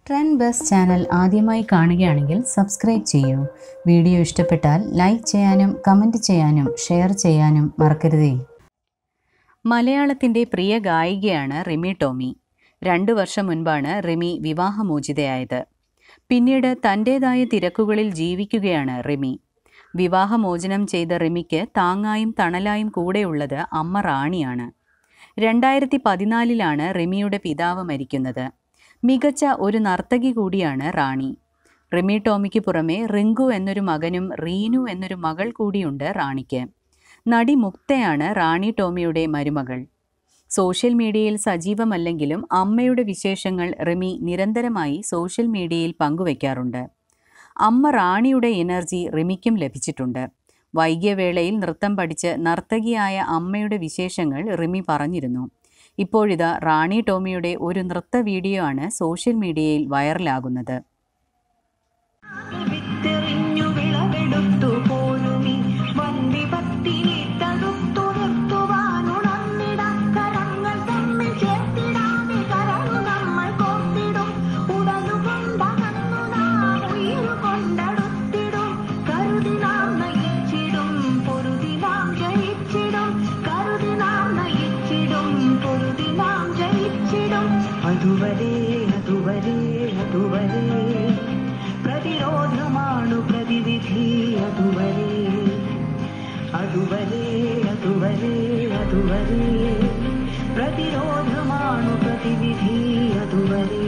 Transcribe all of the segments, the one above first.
trend bus channel ആദ്യമായി കാണുകയാണെങ്കിൽ subscribe ചെയ്യൂ വീഡിയോ ഇഷ്ടപ്പെട്ടാൽ ലൈക്ക് ചെയ്യാനും കമൻറ്റ് ചെയ്യാനും ഷെയർ ചെയ്യാനും മറക്കരുതേ മലയാളത്തിൻ്റെ പ്രിയ ഗായികയാണ് റിമി ടോമി രണ്ടു വർഷം മുൻപാണ് റിമി വിവാഹമോചിതയായത് പിന്നീട് തൻ്റേതായ തിരക്കുകളിൽ ജീവിക്കുകയാണ് റിമി വിവാഹമോചനം ചെയ്ത റിമിക്ക് താങ്ങായും തണലായും കൂടെയുള്ളത് അമ്മ റാണിയാണ് രണ്ടായിരത്തി പതിനാലിലാണ് റിമിയുടെ പിതാവ് മരിക്കുന്നത് മികച്ച ഒരു നർത്തകി കൂടിയാണ് റാണി റിമി ടോമിക്ക് പുറമെ റിങ്കു എന്നൊരു മകനും റീനു എന്നൊരു മകൾ കൂടിയുണ്ട് റാണിക്ക് നടി മുക്തയാണ് റാണി ടോമിയുടെ മരുമകൾ സോഷ്യൽ മീഡിയയിൽ സജീവമല്ലെങ്കിലും അമ്മയുടെ വിശേഷങ്ങൾ റിമി നിരന്തരമായി സോഷ്യൽ മീഡിയയിൽ പങ്കുവയ്ക്കാറുണ്ട് അമ്മ റാണിയുടെ എനർജി റിമിക്കും ലഭിച്ചിട്ടുണ്ട് വൈകിയ വേളയിൽ നൃത്തം പഠിച്ച് നർത്തകിയായ അമ്മയുടെ വിശേഷങ്ങൾ റിമി പറഞ്ഞിരുന്നു ഇപ്പോഴിതാ റാണി ടോമിയുടെ ഒരു നൃത്ത വീഡിയോ ആണ് സോഷ്യൽ മീഡിയയിൽ വൈറലാകുന്നത് വിത്തെറിഞ്ഞു വിളവെടുത്തു പോരുമി വൻവിപത്തിനെ തടുത്തു നിർത്തുവാനുണർന്നിടാം കരങ്ങൾ തമ്മിൽ ചേർത്തിടാതെ കരളു നമ്മൾ കോർത്തിടും ഉടലുകൊണ്ടകന്നു നാം ഉയിരുകൊണ്ടടുത്തിടും കരുതി നാം നയിച്ചിടും പൊരുതി നാം ജയിച്ചിടും കരുതി നാം നയിച്ചിടും പൊരുതി നാം ജയിച്ചിടും അതുവരെ അതുവരെ അതുവരെ പ്രതിരോധമാണു പ്രതിവിധി അതുവരെ അതുവരെ അതുവരെ അതുവരെ പ്രതിരോധമാണു പ്രതിവിധി അതുവരെ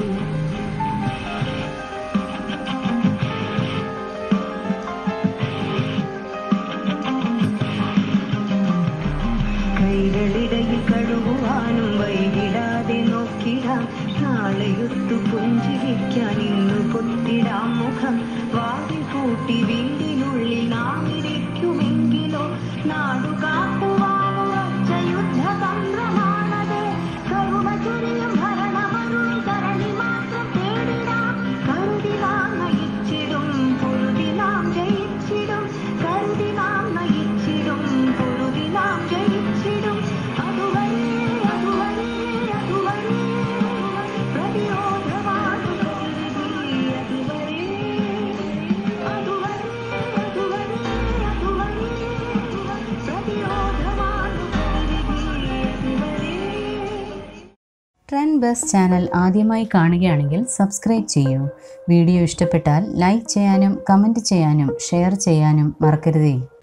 കൈകളിടയിൽ കഴുകുവാനും വൈകിടാതെ നോക്കിടാം നാളെയൊത്തു പുഞ്ചിരിക്കാൻ ഇന്നു പൊത്തിടാം മുഖം വാതിൽ കൂട്ടി വീടിനുള്ളിൽ നാം ഇരിക്കുമെങ്കിലോ നാടുകാക്കുവാനുറച്ച യുദ്ധതന്ത്രമാണത് കരുണ ചൊരിയും ഭരണമരുളും കരണി മാത്രം തേടിടാം കരുതി നാം നയിച്ചിടും പൊരുതി നാം ജയിച്ചിടും കരുതി നാം നയിച്ചിടും പൊരുതി നാം ജയിച്ചിടും അതുവരെ അതുവരെ അതുവരെ പ്രതിരോധമാണ് പ്രതിവിധി അതുവരെ അതുവരെ അതുവരെ അതുവരെ പ്രതിരോധമാണ് പ്രതിവിധി അതുവരെ ട്രെൻഡ് ബസ് ചാനൽ ആദ്യമായി കാണുകയാണെങ്കിൽ സബ്സ്ക്രൈബ് ചെയ്യൂ വീഡിയോ ഇഷ്ടപ്പെട്ടാൽ ലൈക്ക് ചെയ്യാനും കമൻറ്റ് ചെയ്യാനും ഷെയർ ചെയ്യാനും മറക്കരുതേ